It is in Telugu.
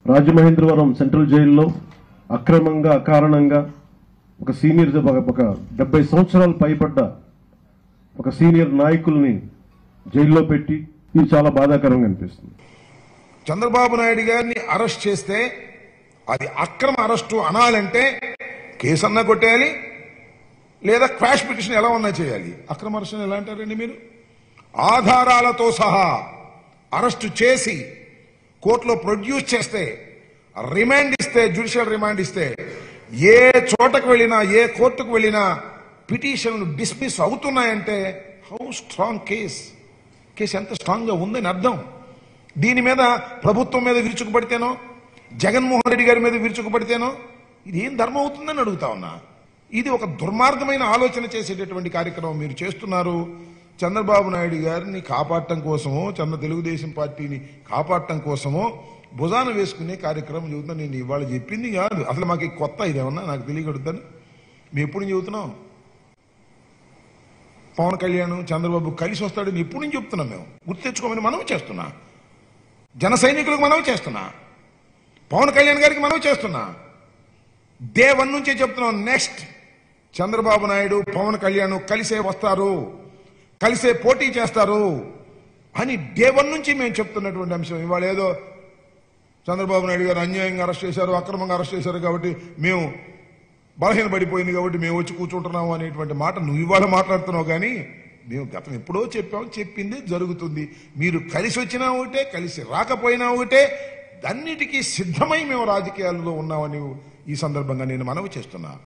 రాజమహేంద్రవరం సెంట్రల్ జైల్లో అక్రమంగా అకారణంగా ఒక సీనియర్ ఒక- ఒక డెబ్బై సంవత్సరాలు పైబడ్డ ఒక సీనియర్ నాయకుల్ని జైల్లో పెట్టి ఇది చాలా బాధాకరంగా అనిపిస్తుంది చంద్రబాబు నాయుడు గారిని అరెస్ట్ చేస్తే అది అక్రమ అరెస్టు అనాలంటే కేసన్నా కొట్టేయాలి లేదా క్వాష్ పిటిషన్ ఎలా ఉన్నా చేయాలి అక్రమ అరెస్ట్ ఎలా అంటారండి మీరు ఆధారాలతో సహా అరెస్టు చేసి కోర్టులో ప్రొడ్యూస్ చేస్తే రిమాండ్ ఇస్తే జ్యుడిషియల్ రిమాండ్ ఇస్తే ఏ చోటకు వెళ్ళినా ఏ కోర్టుకు వెళ్ళినా పిటిషన్లు డిస్మిస్ అవుతున్నాయంటే హౌ స్ట్రాంగ్ కేస్ కేసు ఎంత స్ట్రాంగ్ గా ఉందని అర్థం దీని మీద ప్రభుత్వం మీద విరుచుకుపడితేనో జగన్మోహన్ రెడ్డి గారి మీద విరుచుకుపడితేనో ఇది ఏం ధర్మం అవుతుందని అడుగుతా ఉన్నా ఇది ఒక దుర్మార్గమైన ఆలోచన చేసేటటువంటి కార్యక్రమం మీరు చేస్తున్నారు చంద్రబాబు నాయుడు గారిని కాపాడటం కోసమో చంద్ర తెలుగుదేశం పార్టీని కాపాడటం కోసమో భుజాన వేసుకునే కార్యక్రమం చెబుతున్నా నేను ఇవాళ చెప్పింది కాదు అసలు మాకు ఈ కొత్త ఇదేమన్నా నాకు తెలియగడుగుతాను మేము ఎప్పుడు చెబుతున్నాం పవన్ కళ్యాణ్ చంద్రబాబు కలిసి వస్తాడని ఎప్పుడు నుంచి చెప్తున్నాం మేము గుర్తు తెచ్చుకోమని మనం చేస్తున్నా జన సైనికులకు మనవి చేస్తున్నా పవన్ కళ్యాణ్ గారికి మనవి చేస్తున్నా డే వన్ నుంచే చెప్తున్నాం నెక్స్ట్ చంద్రబాబు నాయుడు పవన్ కళ్యాణ్ కలిసే వస్తారు కలిసే పోటీ చేస్తారు అని డే వన్ నుంచి మేము చెప్తున్నటువంటి అంశం ఇవాళ ఏదో చంద్రబాబు నాయుడు గారు అన్యాయంగా అరెస్ట్ చేశారు అక్రమంగా అరెస్ట్ చేశారు కాబట్టి మేము బలహీన పడిపోయింది కాబట్టి మేము వచ్చి కూర్చుంటున్నాము అనేటువంటి మాట నువ్వు ఇవాళ మాట్లాడుతున్నావు కానీ మేము గతం ఎప్పుడో చెప్పాం చెప్పింది జరుగుతుంది మీరు కలిసి వచ్చినా ఒకటే కలిసి రాకపోయినా ఒకటే అన్నిటికీ సిద్ధమై మేము రాజకీయాల్లో ఉన్నామని ఈ సందర్భంగా నేను మనవి చేస్తున్నా